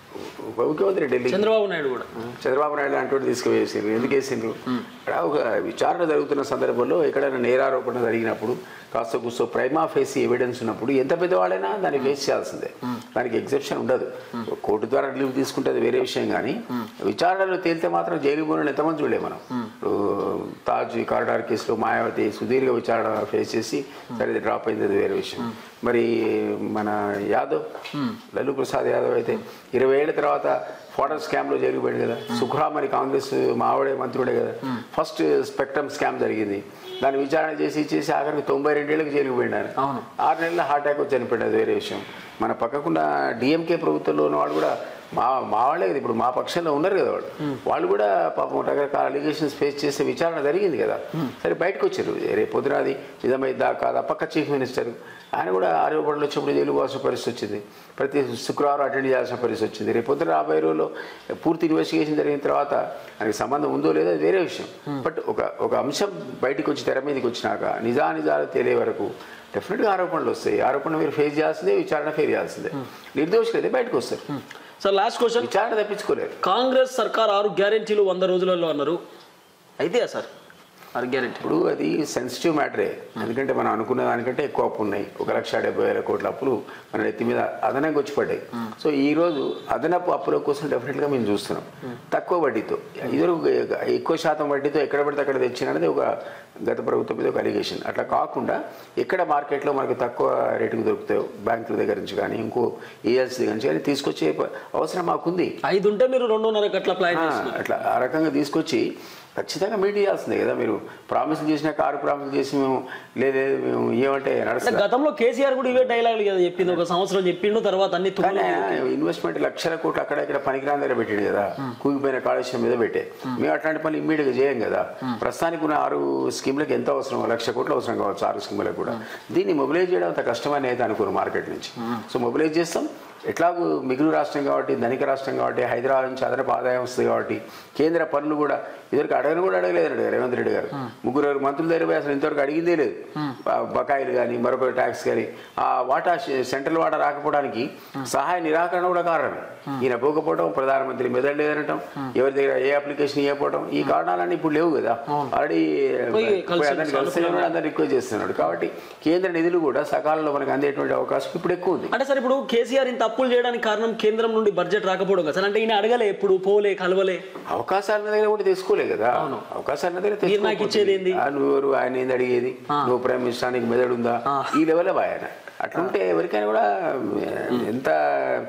ఉప ముఖ్యమంత్రి ఢిల్లీ చంద్రబాబు నాయుడు కూడా చంద్రబాబు నాయుడు అంటూ తీసుకువేసిండ్రు ఎందుకు వేసిండ్రు అక్కడ ఒక విచారణ జరుగుతున్న సందర్భంలో ఎక్కడైనా నేరారోపణ జరిగినప్పుడు కాస్త కూస్తో ప్రైమా ఫేసి ఎవిడెన్స్ ఉన్నప్పుడు ఎంత పెద్దవాళ్ళైనా దాన్ని ఫేస్ చేయాల్సిందే దానికి ఎగ్జెప్షన్ ఉండదు కోర్టు ద్వారా రిలీవ్ తీసుకుంటే అది వేరే విషయం కానీ విచారణలో తేలితే మాత్రం జైలు పోయిన ఎంతమంది చూడలే మనం ఇప్పుడు తాజ్ కారిడార్ కేసులో మాయావతి సుదీర్ఘ విచారణ ఫేస్ చేసి సరే ఇది డ్రాప్ అయింది అది వేరే విషయం మరి మన యాదవ్ లల్లు ప్రసాద్ యాదవ్ అయితే ఇరవై ఏళ్ళ తర్వాత ఫోటర్ స్కామ్ లో జరిగిపోయింది కదా సుఖ్రా మరి కాంగ్రెస్ మావాడే మంత్రుడే కదా ఫస్ట్ స్పెక్ట్రమ్ స్కామ్ జరిగింది దాన్ని విచారణ చేసి చేసి ఆఖరికి తొంభై రెండేళ్ళకి జరిగిపోయింది ఆయన అవును. ఆరు నెలల హార్ట్ అటాక్ వచ్చి చనిపోయింది అది వేరే విషయం మన పక్కకున్న డిఎంకే ప్రభుత్వంలో ఉన్న వాళ్ళు కూడా మా మా వాళ్ళే కదా ఇప్పుడు మా పక్షంలో ఉన్నారు కదా వాళ్ళు వాళ్ళు కూడా పాపం రకరకాల అలిగేషన్స్ ఫేస్ చేసే విచారణ జరిగింది కదా సరే బయటకు వచ్చారు రేపు పొద్దునది నిజమైందా కాదా పక్క చీఫ్ మినిస్టర్ ఆయన కూడా ఆరోపణలు వచ్చినప్పుడు జైలు పోవాల్సిన పరిస్థితి వచ్చింది ప్రతి శుక్రవారం అటెండ్ చేయాల్సిన పరిస్థితి వచ్చింది రేపు పొద్దున రాబోయే రోజుల్లో పూర్తి ఇన్వెస్టిగేషన్ జరిగిన తర్వాత ఆయనకి సంబంధం ఉందో లేదో అది వేరే విషయం బట్ ఒక ఒక అంశం బయటకు వచ్చి తెర మీదకి వచ్చినాక నిజానిజాలు తెలియ వరకు డెఫినెట్గా ఆరోపణలు వస్తాయి ఆరోపణలు మీరు ఫేస్ చేయాల్సిందే విచారణ ఫేస్ చేయాల్సిందే నిర్దోషులు అయితే బయటకు వస్తారు సార్ లాస్ట్ క్వశ్చన్ విచారణ తప్పించుకోలేరు కాంగ్రెస్ సర్కార్ ఆరు గ్యారెంటీలు వంద రోజులలో అన్నారు అయితే సార్ ఆరు గ్యారెంటీ ఇప్పుడు అది సెన్సిటివ్ మ్యాటరే ఎందుకంటే మనం అనుకున్న దానికంటే ఎక్కువ అప్పు ఉన్నాయి ఒక లక్ష డెబ్బై వేల కోట్ల అప్పులు మన నెత్తి మీద అదనంగా వచ్చి పడ్డాయి సో ఈ రోజు అదనపు అప్పుల కోసం డెఫినెట్గా మేము చూస్తున్నాం తక్కువ వడ్డీతో ఇద్దరు ఎక్కువ శాతం వడ్డీతో ఎక్కడ పడితే అక్కడ తెచ్చినది ఒక గత ప్రభుత్వం మీద ఒక అలిగేషన్ అట్లా కాకుండా ఎక్కడ మార్కెట్లో మనకు తక్కువ రేటుకు దొరుకుతాయో బ్యాంకుల దగ్గర నుంచి కానీ ఇంకో ఏఎల్సీ దగ్గర నుంచి కానీ తీసుకొచ్చే ప- అవసరం మాకుంది ఐదు ఉంటే మీరు రెండున్నర గట్ల ప్లాన్ ఆ, చేస్తున్నారు అట్లా ఆ రకంగా తీసుకొచ్చి ఖచ్చితంగా మీట్ చేయాల్సిందే కదా మీరు ప్రామిస్ చేసిన కారు ప్రామిస్ చేసి మేము లేదే మేము ఏమంటే అంటే నడుస్తుంది గతంలో కేసీఆర్ కూడా ఇవే డైలాగులు కదా చెప్పింది ఒక సంవత్సరం చెప్పిండు తర్వాత అన్ని కానీ తుమ్ములు ఆయన ఇన్వెస్ట్మెంట్ లక్షల కోట్లు అక్కడ ఇక్కడ పనికిరాని దగ్గర పెట్టాడు కదా కూగిపోయిన కాలుష్యం మీద పెట్టే మేము అట్లాంటి పనులు ఇమ్మీడియట్ గా చేయం కదా ప్రస్తుతానికి ఉన్న ఆరు స్కీమ్లకు ఎంత అవసరం లక్ష కోట్లు అవసరం కావచ్చు ఆరు స్కీములకు కూడా దీన్ని మొబిలైజ్ చేయడం అంత కష్టమని అయితే అనుకోరు మార్కెట్ నుంచి సో మొబిలైజ్ చేస్తాం ఎట్లాగూ మిగులు రాష్ట్రం కాబట్టి ధనిక రాష్ట్రం కాబట్టి హైదరాబాద్ నుంచి అదనపు ఆదాయం వస్తుంది కాబట్టి కేంద్ర పనులు కూడా ఇదివరకు అడగను కూడా అడగలేదు రేవంత్ రెడ్డి గారు ముగ్గురు మంత్రుల దగ్గర పోయి అసలు ఇంతవరకు అడిగిందే లేదు బ- బకాయిలు కానీ మరొక ట్యాక్స్ కానీ ఆ వాటా ష- సెంట్రల్ వాటా రాకపోవడానికి సహాయ నిరాకరణ కూడా కారణమే ఈయన పోకపోవడం ప్రధానమంత్రి మెదడు లేదనటం ఎవరి దగ్గర ఏ అప్లికేషన్ ఇవ్వకపోవడం ఈ కారణాలన్నీ ఇప్పుడు లేవు కదా ఆల్రెడీ పోయి కలిసి అందరిని కలిసి అందరు రిక్వెస్ట్ చేస్తున్నాడు కాబట్టి కేంద్ర నిధులు కూడా సకాలంలో మనకు అందేటువంటి అవకాశం ఇప్పుడు ఎక్కువ ఉంది అంటే సార్ ఇప్పుడు కేసీఆర్ ఇంత అప్పులు చేయడానికి కారణం కేంద్రం నుండి బడ్జెట్ రాకపోవడం కదా సార్ అంటే ఈయన అడగలే ఎప్పుడు పోలే కలవలే అవకాశాల దగ్గర కూడా తీసుకోలే కదా అవకాశాల దగ్గర మీరు నాకు ఇచ్చేది ఏంది? తెచ్చుకోకపోతే, ఆ, నువ్వెవరు ఆయన ఏంది అడిగేది నువ్వు ప్రైమ్ మినిస్టర్ నీకు మెదడు ఉందా ఈ లెవెల్ ఆయన అట్లుంటే ఎవరికైనా కూడా ఎంత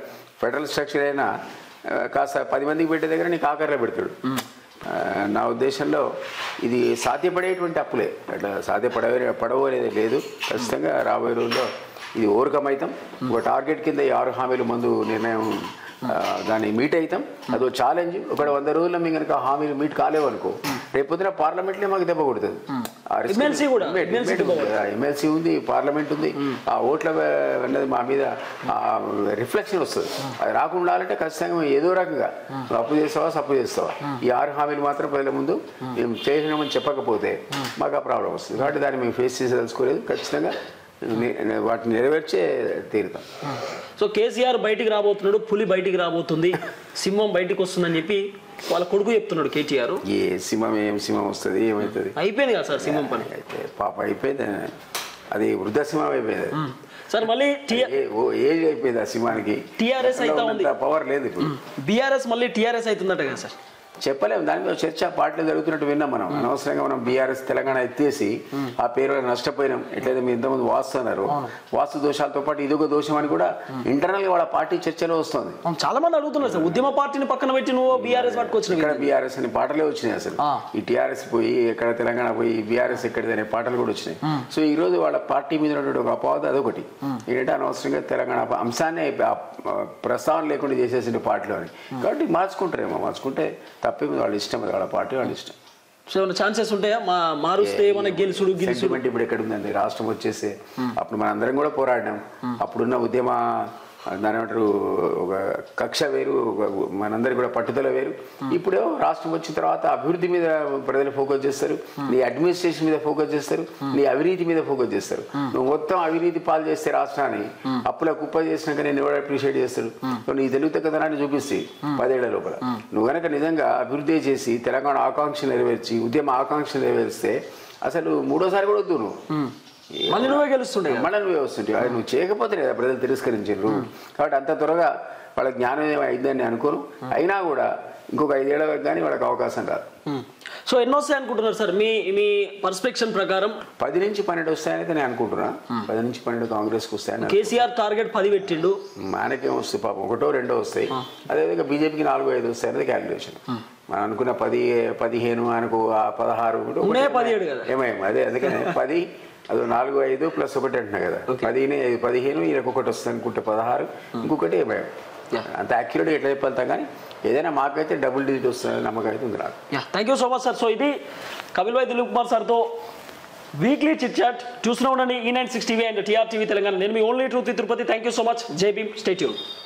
ఫెడరల్ స్ట్రక్చర్ అయినా ఆ, కాస్త పది మందికి పెట్టే దగ్గర నీకు ఆఖరిలో పెడతాడు ఆ, నా ఉద్దేశంలో ఇది సాధ్యపడేటువంటి అప్పులే అట్లా సాధ్యపడవే పడవు అనేది లేదు ఖచ్చితంగా రాబోయే రోజుల్లో ఇది ఓవర్కమ్ అవుతాం ఒక టార్గెట్ కింద ఈ ఆరు హామీలు ముందు నిర్ణయం ఆ, దాన్ని మీట్ అవుతాం అదో ఛాలెంజ్ ఒక వంద రోజుల్లో మేము కనుక హామీలు మీట్ కాలేవు అనుకో రేపు పొద్దున పార్లమెంట్లో మాకు దెబ్బ కొడుతుంది ఆ risk- MLC కూడా, Debate, MLC debate ఉంది కదా, ఎమ్మెల్సీ ఉంది పార్లమెంట్ ఉంది ఆ ఓట్ల వే- అన్నది మా మీద రిఫ్లెక్షన్ వస్తుంది అది రాకుండా ఉండాలంటే ఖచ్చితంగా మేము ఏదో రకంగా నువ్వు అప్పు చేస్తావా సప్పు చేస్తావా ఈ ఆరు హామీలు మాత్రం ప్రజల ముందు మేము చేసినామని చెప్పకపోతే మాకు ఆ ప్రాబ్లం వస్తుంది కాబట్టి దాన్ని మేము ఫేస్ చేసేదలుచుకోలేదు ఖచ్చితంగా నే- నే- వాటిని నెరవేర్చే తీరుతాం సో కేసీఆర్ బయటికి రాబోతున్నాడు పులి బయటికి రాబోతుంది సింహం బయటికి వస్తుందని చెప్పి వాళ్ళ కొడుకు చెప్తున్నాడు కేటీఆర్ ఏ సింహం ఏం సింహం వస్తుంది ఏమవుతుంది అయిపోయింది కదా సార్ సింహం పని అయితే పాప అయిపోయింది అది వృద్ధ సింహం అయిపోయింది అది. సార్ మళ్ళీ ఏ- ఓ ఏజ్ అయిపోయింది ఆ సింహానికి TRS అయితా ఉంది. పవర్ లేదు ఇప్పుడు బీఆర్ఎస్ మళ్ళీ టీఆర్ఎస్ అవుతుందట కదా సార్ చెప్పలేము దాని మీద చర్చ పార్టీలో జరుగుతున్నట్టు విన్నాం మనం అనవసరంగా మనం బీఆర్ఎస్ తెలంగాణ ఎత్తేసి ఆ పేరు వల్ల నష్టపోయినాం ఎట్లయితే మీ ఇంతకుముందు వాస్తు అన్నారు వాస్తు దోషాలతో పాటు ఇదొక దోషం అని కూడా ఇంటర్నల్ గా వాళ్ళ పార్టీ చర్చలో వస్తుంది అవును, చాలా మంది అడుగుతున్నారు సార్ ఉద్యమ పార్టీని పక్కన పెట్టి నువ్వు బీఆర్ఎస్ పట్టుకొచ్చిన ఇక్కడ బీఆర్ఎస్ అనే పాటలే వచ్చినాయి అసలు ఆ. ఈ టీఆర్ఎస్ పోయి ఎక్కడ తెలంగాణ పోయి బీఆర్ఎస్ ఎక్కడిది అనే పాటలు కూడా వచ్చినాయి సో ఈ రోజు వాళ్ళ పార్టీ మీద ఉన్నటువంటి ఒక అపవాదం అదొకటి ఏంటంటే అనవసరంగా తెలంగాణ అంశాన్ని ఆ ప్రస్తావన లేకుండా చేసేసిన పార్టీలో అని కాబట్టి మార్చుకుంటారేమో మార్చుకుంటే తప్పేమి వాళ్ళ ఇష్టం అది వాళ్ళ పార్టీ వాళ్ళ ఇష్టం సో ఏమైనా ఛాన్సెస్ ఉంటాయా మా మారుస్తే ఏమైనా గెలుసుడు గిలుసుడు సెంటిమెంట్ ఇప్పుడు ఎక్కడ ఉందండి రాష్ట్రం వచ్చేసి అప్పుడు మనందరం కూడా పోరాడినాం అప్పుడున్న ఉద్యమ దాని ఏమంటారు ఒక కక్ష వేరు ఒక మనందరి కూడా పట్టుదల వేరు ఇప్పుడో రాష్ట్రం వచ్చిన తర్వాత అభివృద్ధి మీద ప్రజలు ఫోకస్ చేస్తారు నీ అడ్మినిస్ట్రేషన్ మీద ఫోకస్ చేస్తారు నీ అవినీతి మీద ఫోకస్ చేస్తారు నువ్వు మొత్తం అవినీతి పాలు చేస్తే రాష్ట్రాన్ని అప్పుల కుప్ప చేసినాక నేను ఎవరు అప్రిషియేట్ చేస్తాడు సో నీ తెలుగు తగ్గదనాన్ని చూపిస్తే పదేళ్ల లోపల నువ్వు కనుక నిజంగా అభివృద్ధి చేసి తెలంగాణ ఆకాంక్ష నెరవేర్చి ఉద్యమ ఆకాంక్ష నెరవేరిస్తే అసలు మూడోసారి కూడా వద్దు నువ్వు మళ్ళీ నువ్వే గెలుస్తుండే కదా. మళ్ళీ నువ్వే వస్తుంటే అది నువ్వు చేయకపోతే కదా ప్రజలు తిరస్కరించారు కాబట్టి అంత త్వరగా వాళ్ళ జ్ఞానం ఏమో అయిందని అనుకోను అయినా కూడా ఇంకొక ఐదేళ్ల వరకు కానీ వాళ్ళకి అవకాశం రాదు ఉమ్. సో ఎన్నో వస్తాయి అనుకుంటున్నారు సార్ మీ మీ పర్స్పెక్షన్ ప్రకారం పది నుంచి పన్నెండు వస్తాయని నేను అనుకుంటున్నా పది నుంచి పన్నెండు కాంగ్రెస్కి వస్తాయని కేసీఆర్ టార్గెట్ పది పెట్టిండు మనకేం వస్తాయి పాపం ఒకటో రెండో వస్తాయి అదేవిధంగా బీజేపీకి నాలుగు ఐదు వస్తాయి అనేది క్యాలిక్యులేషన్ మనం అనుకున్న పది పదిహేను అనుకో ఆ పదహారు ఒకటి ఉన్నాయి పదిహేడు కదా. ఏమేమో అదే అందుకనే పది అది నాలుగు ఐదు ప్లస్ ఒకటి అంటున్నా కదా పదిహేను ఐదు పదిహేను ఈయనకు ఒకటి వస్తుంది అనుకుంటే పదహారు ఇంకొకటి ఏమేమో అంత యాక్యురేట్గా ఎట్లా చెప్పాలి కానీ ఏదైనా మాకైతే డబుల్ డిజిట్ వస్తుంది నమ్మకం అయితే ఉంది నాకు yeah thank you so much sir so ఇది కపిల్ భాయ్ దిలీప్ కుమార్ సార్తో వీక్లీ చిట్ చాట్ చూస్తూనే ఉండండి ఈ nine six TV and TR TV Telangana నేను మీ only truth Tirupati thank you so much Jai Bhim stay tune